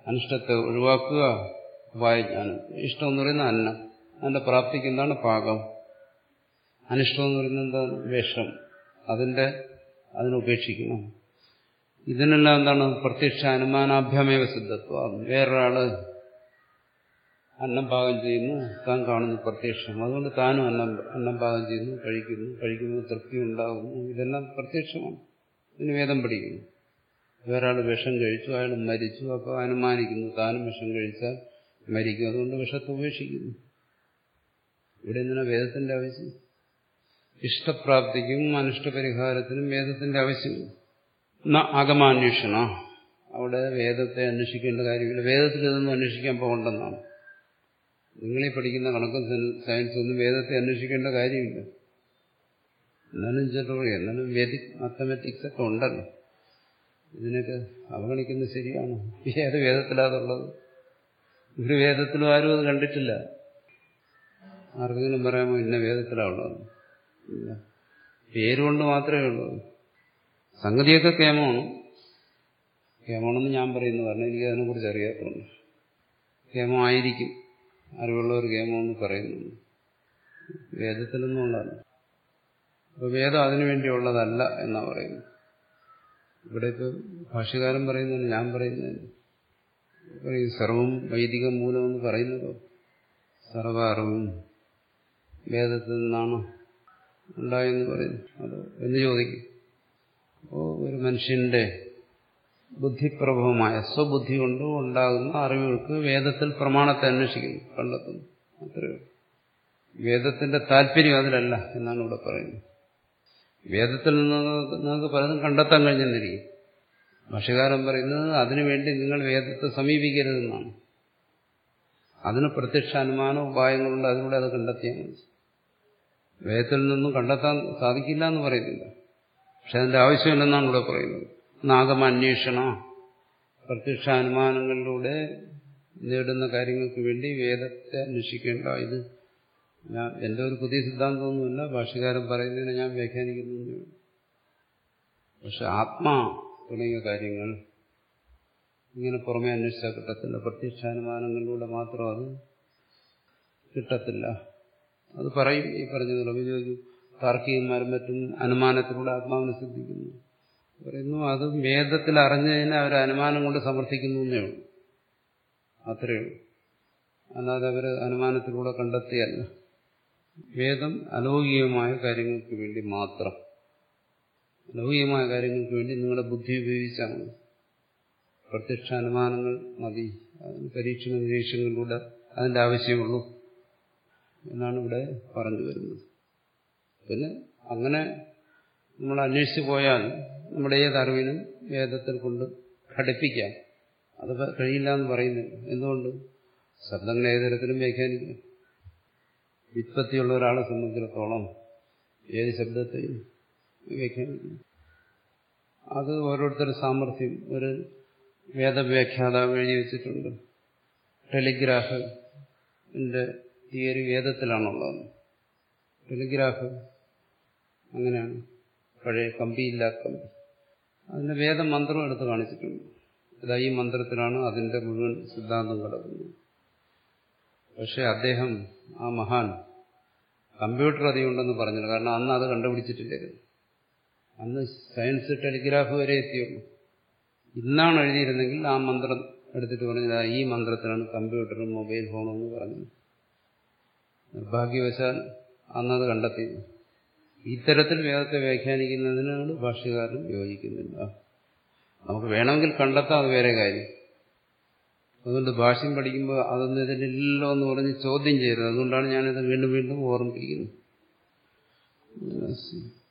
അനിഷ്ടത്തെ ഒഴിവാക്കുക ഉപായജ്ഞാനം ഇഷ്ടം എന്ന് പറയുന്ന അന്നം അതിന്റെ പ്രാപ്തിക്ക് എന്താണ് പാകം അനിഷ്ടം എന്ന് പറയുന്നത് എന്താണ് വിഷം അതിന്റെ അതിനുപേക്ഷിക്കണം ഇതിനെല്ലാം എന്താണ് പ്രത്യക്ഷ അനുമാനാഭ്യമേവ സിദ്ധത്വം വേറൊരാള് അന്നം പാകം ചെയ്യുന്നു താൻ കാണുന്നു പ്രത്യക്ഷം അതുകൊണ്ട് താനും അന്നം അന്നം പാകം ചെയ്യുന്നു കഴിക്കുന്നു കഴിക്കുമ്പോൾ തൃപ്തി ഉണ്ടാകുന്നു ഇതെല്ലാം പ്രത്യക്ഷമാണ് ഇതിന് വേദം പഠിക്കുന്നു വേറൊരാൾ വിഷം കഴിച്ചു അയാൾ മരിച്ചു അപ്പോൾ അനുമാനിക്കുന്നു താനും വിഷം കഴിച്ചാൽ മരിക്കും അതുകൊണ്ട് വിഷത്തെ ഉപേക്ഷിക്കുന്നു ഇവിടെ എന്തിനാ വേദത്തിന്റെ ആവശ്യം ഇഷ്ടപ്രാപ്തിക്കും അനിഷ്ടപരിഹാരത്തിനും വേദത്തിന്റെ ആവശ്യമില്ല ആഗമാന്വേഷണ അവിടെ വേദത്തെ അന്വേഷിക്കേണ്ട കാര്യമില്ല വേദത്തിൽ ഇതൊന്നും അന്വേഷിക്കാൻ പോകണ്ടെന്നാണ് നിങ്ങളീ പഠിക്കുന്ന കണക്കും സയൻസും ഒന്നും വേദത്തെ അന്വേഷിക്കേണ്ട കാര്യമില്ല എന്നാലും ചിലർ എന്നാലും വേദിക് മാത്തമാറ്റിക്സ് ഒക്കെ ഉണ്ടല്ലോ ഇതിനൊക്കെ അവഗണിക്കുന്നത് ശരിയാണ് ഏത് വേദത്തിലാതുള്ളത് ഒരു വേദത്തിലും ആരും അത് കണ്ടിട്ടില്ല ആർക്കെങ്കിലും പറയാമോ ഇന്ന വേദത്തിലാണുള്ളത് ഇല്ല പേരുകൊണ്ട് മാത്രമേ ഉള്ളൂ സംഗതിയൊക്കെ കേമമാണ് കേമമാണെന്ന് ഞാൻ പറയുന്നു കാരണം എനിക്ക് അതിനെക്കുറിച്ച് അറിയാത്തതുകൊണ്ട് കേമമായിരിക്കും അറിവുള്ളവർ കേമമെന്ന് പറയുന്നു വേദത്തിലൊന്നും ഉള്ളതല്ല അപ്പോൾ വേദം അതിനു വേണ്ടിയുള്ളതല്ല എന്നാ പറയുന്നത് ഇവിടെ ഇപ്പോൾ ഭാഷ്യകാരൻ പറയുന്നതിന് ഞാൻ പറയുന്നതിന് പറയും സർവം വൈദിക മൂലമെന്ന് പറയുന്നതോ സർവ അറിവും വേദത്തിൽ നിന്നാണ് ഉണ്ടായെന്ന് പറയുന്നു അതോ എന്ന് ചോദിക്കും അപ്പോൾ ഒരു മനുഷ്യന്റെ ബുദ്ധിപ്രഭവമായ സ്വബുദ്ധി കൊണ്ട് ഉണ്ടാകുന്ന അറിവുകൾക്ക് വേദത്തിൽ പ്രമാണത്തെ അന്വേഷിക്കുന്നു കണ്ടെത്തുന്നു അത്രയേ വേദത്തിന്റെ താല്പര്യം അതിലല്ല എന്നാണ് ഇവിടെ പറയുന്നത് വേദത്തിൽ നിന്ന് നിങ്ങൾക്ക് പലതും കണ്ടെത്താൻ കഴിഞ്ഞെന്നിരിക്കും ഭാഷകാരൻ പറയുന്നത് അതിനുവേണ്ടി നിങ്ങൾ വേദത്തെ സമീപിക്കരുതെന്നാണ് അതിന് പ്രത്യക്ഷ അനുമാന ഉപായങ്ങളുണ്ട് അതിലൂടെ അത് കണ്ടെത്തിയാൽ മതി വേദത്തിൽ നിന്നും കണ്ടെത്താൻ സാധിക്കില്ല എന്ന് പറയുന്നില്ല പക്ഷെ അതിന്റെ ആവശ്യമില്ലെന്നാണ് ഇവിടെ പറയുന്നത് നാഗമന്വേഷണ പ്രത്യക്ഷ അനുമാനങ്ങളിലൂടെ നേടുന്ന കാര്യങ്ങൾക്ക് വേണ്ടി വേദത്തെ അന്വേഷിക്കേണ്ട ഇത് ഞാൻ എന്റെ ഒരു പുതിയ സിദ്ധാന്തമൊന്നുമില്ല ഭാഷകാരൻ പറയുന്നതിനെ ഞാൻ വ്യാഖ്യാനിക്കുന്നു പക്ഷെ ആത്മാ തുടങ്ങിയ കാര്യങ്ങൾ ഇങ്ങനെ പുറമെ അന്വേഷിച്ചാൽ കിട്ടത്തില്ല പ്രത്യക്ഷാനുമാനങ്ങളിലൂടെ മാത്രം അത് കിട്ടത്തില്ല അത് പറയും ഈ പറഞ്ഞതുപോലെ ചോദിക്കും താർക്കികന്മാരും മറ്റും അനുമാനത്തിലൂടെ ആത്മാവിനെ സിദ്ധിക്കുന്നു പറയുന്നു അത് വേദത്തിൽ അറിഞ്ഞതിനെ അവർ അനുമാനം കൊണ്ട് സമർത്ഥിക്കുന്നു എന്നേ ഉള്ളൂ അത്രയേ ഉള്ളൂ അല്ലാതെ അവർ അനുമാനത്തിലൂടെ കണ്ടെത്തിയല്ല വേദം അലൗകികമായ കാര്യങ്ങൾക്ക് വേണ്ടി മാത്രം ലൗകികമായ കാര്യങ്ങൾക്ക് വേണ്ടി നിങ്ങളുടെ ബുദ്ധി ഉപയോഗിച്ചാൽ മതി പ്രത്യക്ഷ അനുമാനങ്ങൾ മതി അതിന് പരീക്ഷണ നിരീക്ഷണങ്ങളിലൂടെ അതിന്റെ ആവശ്യമുള്ളൂ എന്നാണ് ഇവിടെ പറഞ്ഞു വരുന്നത് പിന്നെ അങ്ങനെ നമ്മൾ അന്വേഷിച്ചു പോയാൽ നമ്മുടെ ഏത് അറിവിനും വേദത്തിൽ കൊണ്ട് ഘടിപ്പിക്കാം അത് കഴിയില്ല എന്ന് പറയുന്നില്ല എന്തുകൊണ്ട് ശബ്ദങ്ങൾ ഏത് തരത്തിലും വ്യാഖ്യാനിക്കാം വിത്പത്തിയുള്ള ഒരാളെ സംബന്ധിച്ചിടത്തോളം ഏത് ശബ്ദത്തെയും വ്യാഖ്യാനിക്കും അത് ഓരോരുത്തരുടെ സാമർഥ്യം ഒരു വേദവ്യാഖ്യാതാവ് എഴുതി വെച്ചിട്ടുണ്ട് ടെലിഗ്രാഫിന്റെ തിയറി വേദത്തിലാണുള്ളത് ടെലിഗ്രാഫ് അങ്ങനെയാണ് പഴയ കമ്പിയില്ലാത്ത കമ്പി അതിന്റെ വേദമന്ത്രം എടുത്ത് കാണിച്ചിട്ടുണ്ട് ഇതാ ഈ മന്ത്രത്തിലാണ് അതിന്റെ മുഴുവൻ സിദ്ധാന്തം കിടക്കുന്നത് പക്ഷെ അദ്ദേഹം ആ മഹാൻ കമ്പ്യൂട്ടർ അധികമുണ്ടെന്ന് പറഞ്ഞില്ല കാരണം അന്ന് അത് കണ്ടുപിടിച്ചിട്ടില്ലായിരുന്നു അന്ന് സയൻസ് ടെലിഗ്രാഫ് വരെ എത്തിയുള്ളൂ ഇന്നാണ് എഴുതിയിരുന്നെങ്കിൽ ആ മന്ത്രം എടുത്തിട്ട് പറഞ്ഞത് ഈ മന്ത്രത്തിലാണ് കമ്പ്യൂട്ടറും മൊബൈൽ ഫോണും എന്ന് പറഞ്ഞത് നിർഭാഗ്യവശാൽ അന്നത് കണ്ടെത്തി ഇത്തരത്തിൽ വേദത്തെ വ്യാഖ്യാനിക്കുന്നതിനോട് ഭാഷ്യകാരൻ യോജിക്കുന്നില്ല നമുക്ക് വേണമെങ്കിൽ കണ്ടെത്താം അത് വേറെ കാര്യം അതുകൊണ്ട് ഭാഷ്യം പഠിക്കുമ്പോൾ അതൊന്നും ഇതിലില്ലല്ലോ എന്ന് പറഞ്ഞ് ചോദ്യം ചെയ്യരുത് അതുകൊണ്ടാണ് ഞാനിത് വീണ്ടും വീണ്ടും ഓർമ്മിപ്പിക്കുന്നത്